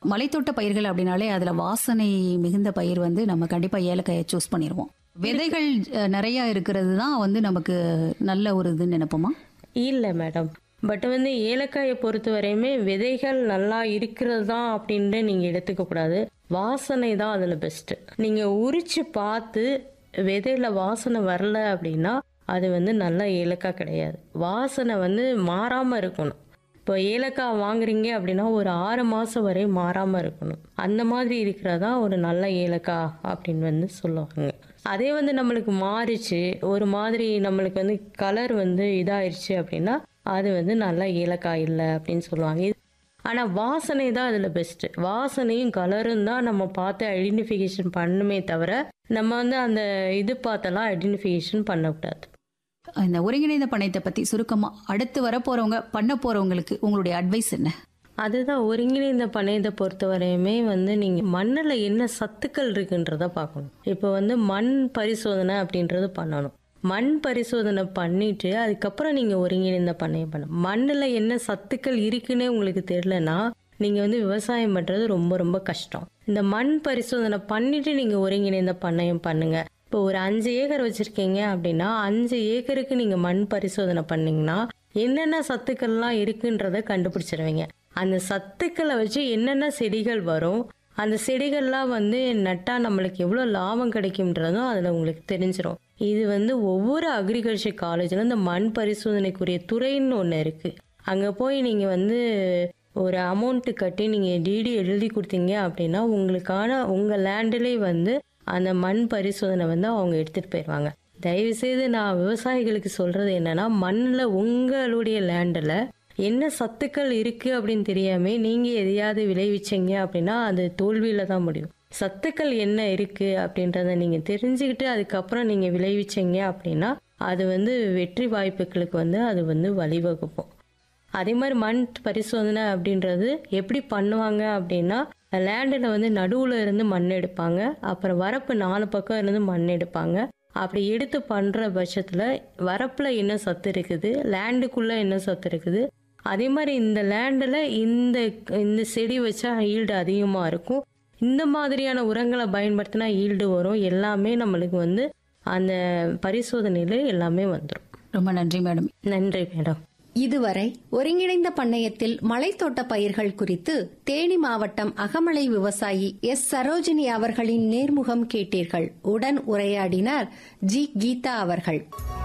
மலைத்தோட்ட பயிர்கள் அப்படின்னாலே அதுல வாசனை மிகுந்த பயிர் வந்து நம்ம கண்டிப்பா ஏலக்காயை சூஸ் பண்ணிடுவோம் விதைகள் அஹ், நிறைய இருக்கிறது தான் வந்து நமக்கு நல்ல ஒரு இதுன்னு நினைப்போமா இல்லை மேடம் பட் வந்து ஏலக்காயை பொறுத்த வரையுமே விதைகள் நல்லா இருக்கிறது தான் அப்படின்ட்டு நீங்கள் எடுத்துக்க கூடாது வாசனை தான் அதில் பெஸ்ட்டு நீங்கள் உரிச்சு பார்த்து விதையில வாசனை வரல அப்படின்னா அது வந்து நல்ல ஏலக்காய் கிடையாது வாசனை வந்து மாறாமல் இருக்கணும் இப்போ ஏலக்காய் வாங்குறீங்க அப்படின்னா ஒரு ஆறு மாதம் வரை மாறாமல் இருக்கணும் அந்த மாதிரி இருக்கிறதா ஒரு நல்ல ஏலக்காய் அப்படின்னு வந்து சொல்லுவாங்க அதே வந்து நம்மளுக்கு மாறிச்சு ஒரு மாதிரி நம்மளுக்கு வந்து கலர் வந்து இதாயிருச்சு அப்படின்னா அது வந்து நல்ல ஏலக்காய் இல்லை அப்படின்னு சொல்லுவாங்க இது ஆனால் வாசனை தான் அதில் பெஸ்ட்டு வாசனையும் கலரும் தான் நம்ம பார்த்து ஐடென்டிஃபிகேஷன் பண்ணுமே தவிர நம்ம வந்து அந்த இது பார்த்தெல்லாம் ஐடென்டிஃபிகேஷன் பண்ணக்கூடாது இந்த ஒருங்கிணைந்த பண்ணையத்தை பத்தி சுருக்கமா அடுத்து வர போறவங்க பண்ண போறவங்களுக்கு உங்களுடைய அட்வைஸ் என்ன அதுதான் ஒருங்கிணைந்த பண்ணையத்தை பொறுத்த வரையுமே வந்து நீங்கள் மண்ணில் என்ன சத்துக்கள் இருக்குன்றத பார்க்கணும் இப்போ வந்து மண் பரிசோதனை அப்படின்றது பண்ணணும் மண் பரிசோதனை பண்ணிட்டு அதுக்கப்புறம் நீங்கள் ஒருங்கிணைந்த பண்ணையம் பண்ணணும் மண்ணில் என்ன சத்துக்கள் இருக்குன்னே உங்களுக்கு தெரியலனா நீங்கள் வந்து விவசாயம் பண்ணுறது ரொம்ப ரொம்ப கஷ்டம் இந்த மண் பரிசோதனை பண்ணிட்டு நீங்கள் ஒருங்கிணைந்த பண்ணையம் பண்ணுங்க இப்போ ஒரு அஞ்சு ஏக்கர் வச்சுருக்கீங்க அப்படின்னா அஞ்சு ஏக்கருக்கு நீங்கள் மண் பரிசோதனை பண்ணீங்கன்னா என்னென்ன சத்துக்கள்லாம் இருக்குன்றத கண்டுபிடிச்சிருவீங்க அந்த சத்துக்களை வச்சு என்னென்ன செடிகள் வரும் அந்த செடிகள்லாம் வந்து நட்டா நம்மளுக்கு எவ்வளோ லாபம் கிடைக்கும்ன்றதும் அதில் உங்களுக்கு தெரிஞ்சிடும் இது வந்து ஒவ்வொரு அக்ரிகல்ச்சர் காலேஜில் இந்த மண் பரிசோதனைக்குரிய துறைன்னு ஒன்று இருக்குது அங்கே போய் நீங்கள் வந்து ஒரு அமௌண்ட்டு கட்டி நீங்கள் டிடி எழுதி கொடுத்தீங்க அப்படின்னா உங்களுக்கான உங்கள் லேண்டிலே வந்து அந்த மண் பரிசோதனை வந்து அவங்க எடுத்துகிட்டு போயிடுவாங்க தயவுசெய்து நான் விவசாயிகளுக்கு சொல்கிறது என்னன்னா மண்ணில் உங்களுடைய லேண்டில் என்ன சத்துக்கள் இருக்குது அப்படின்னு தெரியாம நீங்கள் எதையாவது விளைவிச்சீங்க அப்படின்னா அது தோல்வியில் தான் முடியும் சத்துக்கள் என்ன இருக்குது அப்படின்றத நீங்கள் தெரிஞ்சுக்கிட்டு அதுக்கப்புறம் நீங்கள் விளைவிச்சீங்க அப்படின்னா அது வந்து வெற்றி வாய்ப்புகளுக்கு வந்து அது வந்து வழிவகுக்கும் அதே மாதிரி மண் பரிசோதனை அப்படின்றது எப்படி பண்ணுவாங்க அப்படின்னா லேண்டில் வந்து நடுவில் இருந்து மண் எடுப்பாங்க அப்புறம் வரப்பு நாலு பக்கம் இருந்து மண் எடுப்பாங்க அப்படி எடுத்து பண்ணுற பட்சத்தில் வரப்பில் என்ன சத்து இருக்குது லேண்டுக்குள்ளே என்ன சத்து இருக்குது அதே மாதிரி இந்த லேண்டில் இந்த இந்த செடி வச்சா ஈல்டு அதிகமாக இருக்கும் இந்த மாதிரியான உரங்களை பயன்படுத்தினா ஈல்டு வரும் எல்லாமே நம்மளுக்கு வந்து அந்த பரிசோதனையில் எல்லாமே வந்துடும் ரொம்ப நன்றி மேடம் நன்றி மேடம் இதுவரை ஒருங்கிணைந்த பண்ணையத்தில் மலைத்தோட்ட பயிர்கள் குறித்து தேனி மாவட்டம் அகமலை விவசாயி எஸ் சரோஜினி அவர்களின் நேர்முகம் கேட்டீர்கள் உடன் உரையாடினார் ஜி கீதா அவர்கள்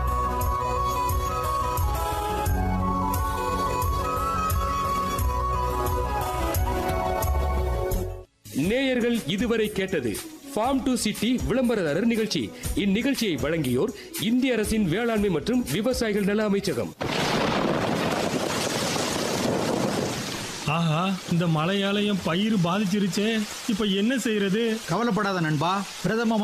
நேயர்கள் இதுவரை கேட்டது ஃபார்ம் டு சிட்டி விளம்பரதாரர் நிகழ்ச்சி இந்நிகழ்ச்சியை வழங்கியோர் இந்திய அரசின் வேளாண்மை மற்றும் விவசாயிகள் நல அமைச்சகம் ஆஹா இந்த மழையால என் பயிர் பாதிச்சிருச்சே இப்ப என்ன செய்யறது கவலைப்படாத நண்பா பிரதம